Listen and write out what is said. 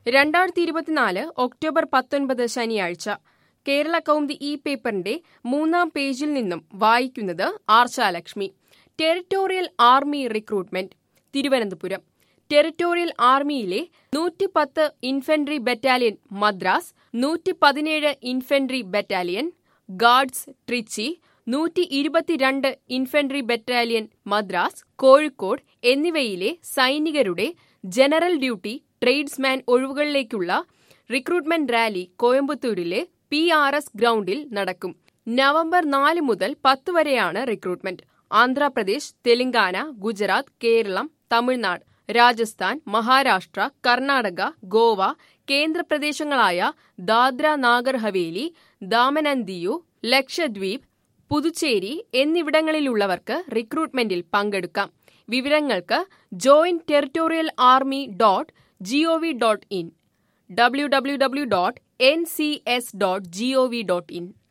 രണ്ടായിരത്തി ഇരുപത്തിനാല് ഒക്ടോബർ പത്തൊൻപത് ശനിയാഴ്ച കേരള കൗമുദി ഈ പേപ്പറിന്റെ മൂന്നാം പേജിൽ നിന്നും വായിക്കുന്നത് Archalakshmi territorial army recruitment Thiruvananthapuram territorial ആർമിയിലെ നൂറ്റിപ്പത്ത് ഇൻഫൻട്രി ബറ്റാലിയൻ മദ്രാസ് നൂറ്റി പതിനേഴ് ഇൻഫൻട്രി ബറ്റാലിയൻ ഗാർഡ്സ് ട്രിച്ചി നൂറ്റി ഇരുപത്തിരണ്ട് ഇൻഫൻട്രി ബറ്റാലിയൻ മദ്രാസ് കോഴിക്കോട് എന്നിവയിലെ സൈനികരുടെ ജനറൽ ഡ്യൂട്ടി ട്രേഡ്സ്മാൻ ഒഴിവുകളിലേക്കുള്ള റിക്രൂട്ട്മെന്റ് റാലി കോയമ്പത്തൂരിലെ പി ആർ എസ് ഗ്രൗണ്ടിൽ നടക്കും നവംബർ നാല് മുതൽ പത്ത് വരെയാണ് റിക്രൂട്ട്മെന്റ് ആന്ധ്രാപ്രദേശ് തെലങ്കാന ഗുജറാത്ത് കേരളം തമിഴ്നാട് രാജസ്ഥാൻ മഹാരാഷ്ട്ര കർണാടക ഗോവ കേന്ദ്രപ്രദേശങ്ങളായ ദാദ്ര നാഗർ ഹവേലി ദാമൻ ആൻഡ് ദിയു ലക്ഷദ്വീപ് പുതുച്ചേരി എന്നിവിടങ്ങളിലുള്ളവർക്ക് റിക്രൂട്ട്മെന്റിൽ പങ്കെടുക്കാം വിവരങ്ങൾക്ക് join territorial army dot G O V dot in W W W dot N C S dot G O V dot in